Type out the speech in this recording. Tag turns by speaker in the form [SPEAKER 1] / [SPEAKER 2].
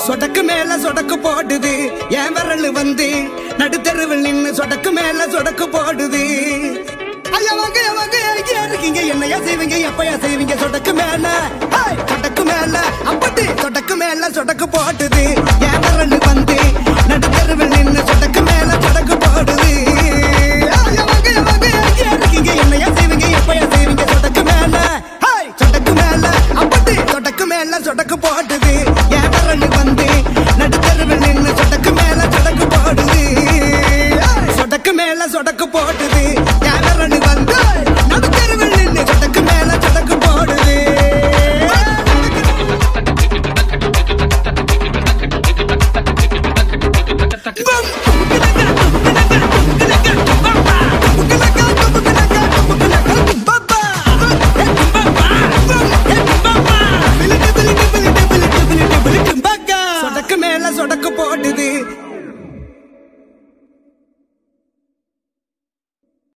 [SPEAKER 1] சொடக்கு மேல சொடக்கு போடுது என் விரல் வந்து நடுத்தெருவில் நின்னு சொடக்கு மேல சொடக்கு போடுது ஐயா வாங்க ஐயா வாங்க எங்கேயா இருக்கீங்க என்னையா செய்வீங்க எப்பயா செய்வீங்க சொடக்கு மேல ஹேய், சொடக்கு மேல அப்படி சொடக்கு மேல சொடக்கு போடுது என் விரல் வந்து நடுத்தெருவில் நின்னு சொடக்கு மேல சொடக்கு போடுது ஐயா வாங்க ஐயா வாங்க எங்கேயா இருக்கீங்க என்னையா செய்வீங்க எப்பயா செய்வீங்க சொடக்கு மேல ஹேய், சொடக்கு மேல அப்படி சொடக்கு மேல சொடக்கு போடுது என் விரல் வந்து நடுத்தெருவில் நின்னு சொடக்கு மேல சொடக்கு போடுது ஏய், சொடக்கு மேல சொடக்கு போடுது